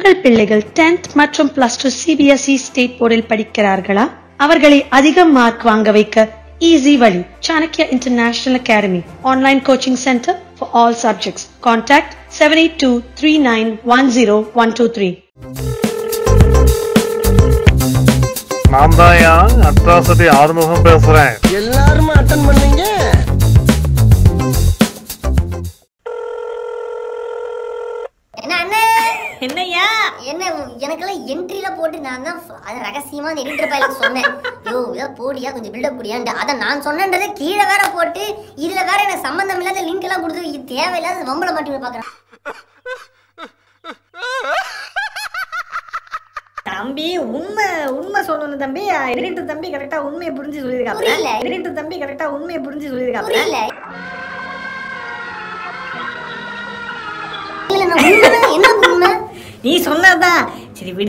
உங்கள் பிள்ளைகள் 10th மற்றும் பிளஸ் டூ சிபிஎஸ்இ ஸ்டேட் போர்டில் படிக்கிறார்களா அவர்களை அதிக மார்க் வாங்க வைக்க ஈஸி வழி Chanakya international academy online coaching centre for all subjects contact seven eight two three nine one zero one two three நான் தான் அட்ராசிட்டி ஆறுமுகம் பேசுறேன் எல்லாருமே அட்டன் பண்ணீங்க என்ன அண்ணே என்னய்யா என்ன எனக்கெல்லாம் என்ட்ரியில போட்டு நான் தான் அது ரகசியமா அந்த எடிட்டர் பையனுக்கு சொன்னேன் யோ இதை போடியா கொஞ்சம் பில்டப் போடியான்ட்டு அதை நான் சொன்னேன்றதை கீழே வேற போட்டு இதுல வேற எனக்கு சம்பந்தம் இல்லாத லிங்க் எல்லாம் கொடுத்து இது தேவையில்லாத வம்பளை மாட்டி பாக்குறேன் தம்பி உண்மை உண்மை சொல்லணும் தம்பி எடிட்டர் தம்பி கரெக்டா உண்மையை புரிஞ்சு சொல்லியிருக்காங்க புரியல. எடிட்டர் தம்பி கரெக்டா உண்மையை புரிஞ்சு சொல்லியிருக்காங்க புரியல இல்ல, நான் உண்மைதான், என்ன உண்மை நீ சொன்னதுதான் சரி விடு